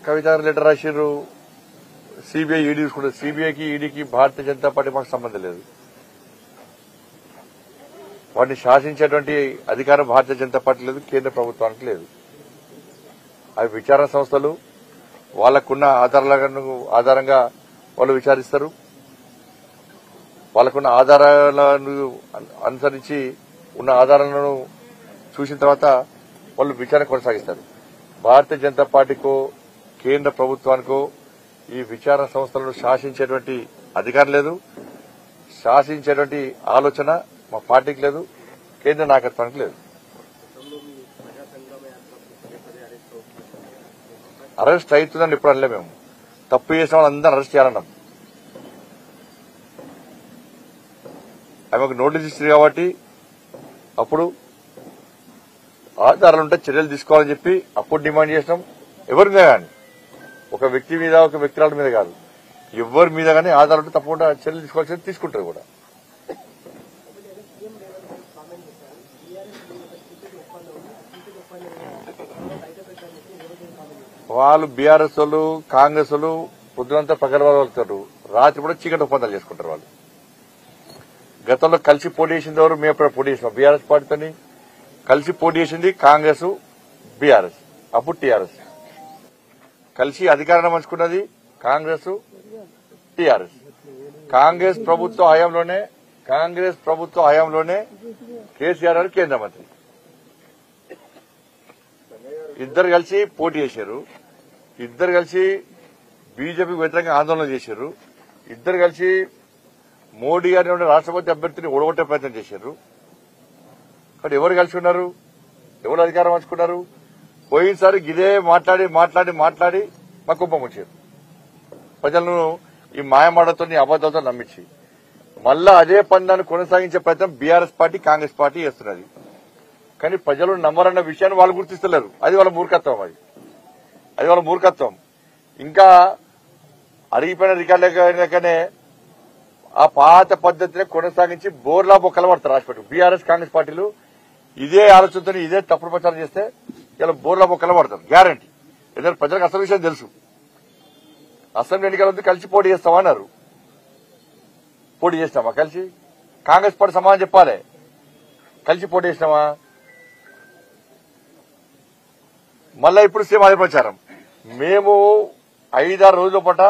కవిత గారు letter రాసిర్రు CBI ED చూసుకుంటారు సిబిఐకి ఈడీకి భారతీయ జనతా పార్టీ మాకు సంబంధం లేదు వాటిని శాసించేటువంటి అధికారం భారతీయ జనతా పార్టీ లేదు కేంద్ర ప్రభుత్వానికి లేదు అవి విచారణ సంస్థలు వాళ్లకున్న ఆధారాలను ఆధారంగా వాళ్ళు విచారిస్తారు వాళ్ళకున్న ఆధారాలను అను- అనుసరించి ఉన్న ఆధారాలను చూసిన తర్వాత వాళ్ళు విచారణ కొనసాగిస్తారు భారతీయ జనతా పార్టీకో కేంద్ర ప్రభుత్వానికో ఈ విచారణ సంస్థలను శాసించేటువంటి అధికారం లేదు శాసించేటువంటి ఆలోచన మా పార్టీకి లేదు కేంద్ర నాయకత్వానికి లేదు అరెస్ట్ అవుతుందని ఇప్పుడు అనలే మేము తప్పు చేసిన వాళ్ళందరూ అరెస్ట్ చేయాలన్నాం ఆమెకు నోటీస్ ఇస్తుంది కాబట్టి అప్పుడు ఆధారాలు ఉంటే చర్యలు తీసుకోవాలని చెప్పి అప్పుడు డిమాండ్ చేసినాం ఎవరి మీద కానీ ఒక వ్యక్తి మీద ఒక వ్యక్తుల మీద కాదు ఎవరి మీద కానీ ఆధారాలు ఉంటే తప్పకుండా చర్యలు తీసుకోవాల్సింది తీసుకుంటారు కూడా వాళ్ళు బీఆర్ఎస్ వాళ్ళు కాంగ్రెస్ వాళ్ళు పొద్దునంతా పగలవాళ్ళు రాత్రి కూడా చీకటి ఒప్పందాలు చేసుకుంటారు వాళ్ళు గతంలో కలిసి పోటీ చేసింది ఎవరు మేము ఎప్పుడు పోటీ చేసినాం బీఆర్ఎస్ పార్టీతోని కలిసి పోటీ చేసింది కాంగ్రెస్ బీఆర్ఎస్ అప్పుడు టీఆర్ఎస్ కలిసి అధికారాన్ని పంచుకున్నది కాంగ్రెస్ టీఆర్ఎస్ కాంగ్రెస్ ప్రభుత్వ హయాంలోనే కాంగ్రెస్ ప్రభుత్వ హయాంలోనే కేసీఆర్ గారు కేంద్ర మంత్రి ఇద్దరు కలిసి పోటీ చేశారు ఇద్దరు కలిసి బీజేపీకి వ్యతిరేకంగా ఆందోళన చేశారు ఇద్దరు కలిసి మోడీ గారిని ఉన్న రాష్ట్రపతి అభ్యర్థిని ఓడగొట్టే ప్రయత్నం చేశారు కానీ ఎవరు కలిసి ఉన్నారు ఎవరు అధికారం పంచుకున్నారు పోయినసారి ఇదే మాట్లాడి మాట్లాడి మాట్లాడి మా కుప్పం వచ్చారు ప్రజలను ఈ మాయమాటతో అబద్దాలతో నమ్మించి మళ్ళా అదే పందాన్ని కొనసాగించే ప్రయత్నం బీఆర్ఎస్ పార్టీ కాంగ్రెస్ పార్టీ చేస్తున్నది కానీ ప్రజలు నమ్మరన్న విషయాన్ని వాళ్ళు గుర్తిస్తలేరు అది వాళ్ళ మూర్ఖత్వం అది అది వాళ్ళ మూర్ఖత్వం ఇంకా అడిగిపోయిన రికార్డులకనే ఆ పాత పద్ధతిని కొనసాగించి బోర్లా బొక్కలు పడతారు రాష్ట్రపతి బీఆర్ఎస్ కాంగ్రెస్ పార్టీలు ఇదే ఆలోచనతో ఇదే తప్పుడు ప్రచారం చేస్తే ఇలా బోర్లా బొక్కలు పడతారు గ్యారంటీ ఎందుకంటే ప్రజలకు అసలు విషయం తెలుసు అసెంబ్లీ ఎన్నికల వద్ద కలిసి పోటీ చేస్తామా అన్నారు పోటీ చేస్తామా కలిసి కాంగ్రెస్ పార్టీ సమాధానం చెప్పాలి కలిసి పోటీ చేసినామా మళ్ళా ఇప్పుడు సేమ్ అదే ప్రచారం మేము ఐదారు రోజుల పాట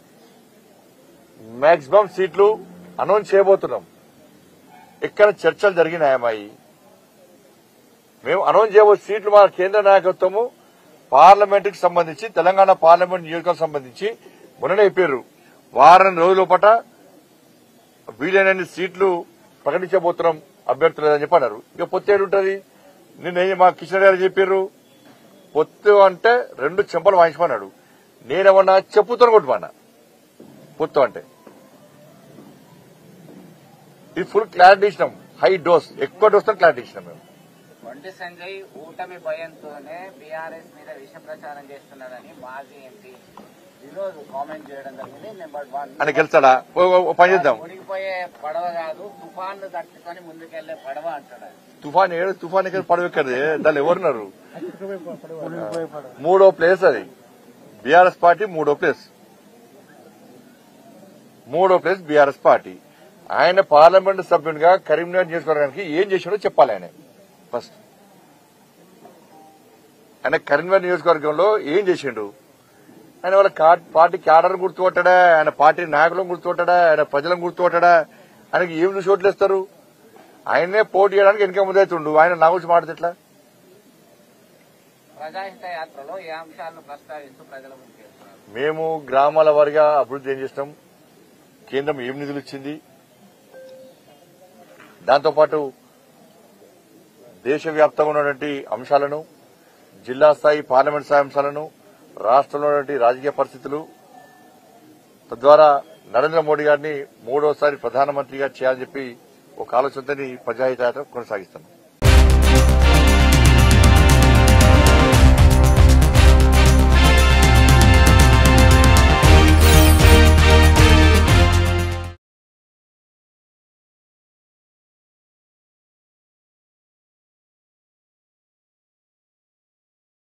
మాక్సిమం సీట్లు అనౌన్స్ చేయబోతున్నాం ఎక్కడ చర్చలు జరిగినాయమ్మాయి మేము అనౌన్స్ చేయబో సీట్లు మా కేంద్ర నాయకత్వము పార్లమెంట్ కి సంబంధించి తెలంగాణ పార్లమెంట్ నియోజకవర్గం సంబంధించి మొన్ననే చెప్పారు వారం రోజుల పాట వీలైనన్ని సీట్లు ప్రకటించబోతున్నాం అభ్యర్థులు అని చెప్పి అన్నారు ఇక పొత్తు ఏడుంటది నిన్న మా కిషన్ గారు చెప్పారు పొత్తు అంటే రెండు చెంపలు వాయించమన్నాడు నేనేమన్నా చెప్పుతో కొట్టుమన్నా పొత్తు అంటే ఇది ఫుల్ క్లారిటీ ఇచ్చినాం హై డోస్ ఎక్కువ డోస్ తో క్లారిటీ ఇచ్చినాం మేము బండి సంజయ్ ఓటమి భయంతోనే బీఆర్ఎస్ మీద విష ప్రచారం చేస్తున్నాడని మాజీ ఎంపీ వినోద్ కామెంట్ చేయడం జరిగింది నెంబర్ వన్ అని గెలుస్తాడా ఓ- ఓ- ఓ పని చేద్దాం మునిగిపోయే పడవ కాదు తుఫాన్లు తట్టుకొని ముందుకెళ్లే పడవ అంటున్నాడు తుఫాన్ ఏడు తుఫాన్ ఇక్కడ పడవెక్కది దాన్ని ఎవరున్నారు మూడో ప్లేస్ అది బీఆర్ఎస్ పార్టీ మూడో ప్లేస్ మూడో ప్లేస్ బీఆర్ఎస్ పార్టీ ఆయన పార్లమెంట్ సభ్యునిగా కరీంనగర్ నియోజకవర్గానికి ఏం చేశాడో చెప్పాలి ఆయన ఫస్ట్ ఆయన కరీంనగర్ నియోజకవర్గంలో ఏం చేసిండు ఆయన వాళ్ళ కా- పార్టీ క్యాడర్ గుర్తుపట్టాడా ఆయన పార్టీ నాయకులను గుర్తుపట్టాడా ఆయన ప్రజలను గుర్తుపట్టాడా ఆయనకి ఏం చూసి ఓట్లేస్తారు ఆయనే పోటీ చేయడానికి వెనక ముందైతుండు ఆయన నా గురించి మాట్లాడితే ఎట్లా ప్రజాహిత యాత్రలో ఈ అంశాలను ప్రస్తావిస్తూ ప్రజల ముందుకు వెళ్తున్నారు మేము గ్రామాల వారిగా అభివృద్ధి ఏం చేస్తాం కేంద్రం ఏం నిధులు ఇచ్చింది దాంతోపాటు దేశవ్యాప్తంగా ఉన్నటువంటి అంశాలను జిల్లా స్థాయి పార్లమెంట్ స్థాయి అంశాలను రాష్ట్రంలో ఉన్నటువంటి రాజకీయ పరిస్థితులు తద్వారా నరేంద్ర మోడీ గారిని మూడోసారి ప్రధానమంత్రిగా చేయాలని చెప్పి ఒక ఆలోచనతో ప్రజాహిత యాత్ర కొనసాగిస్తాం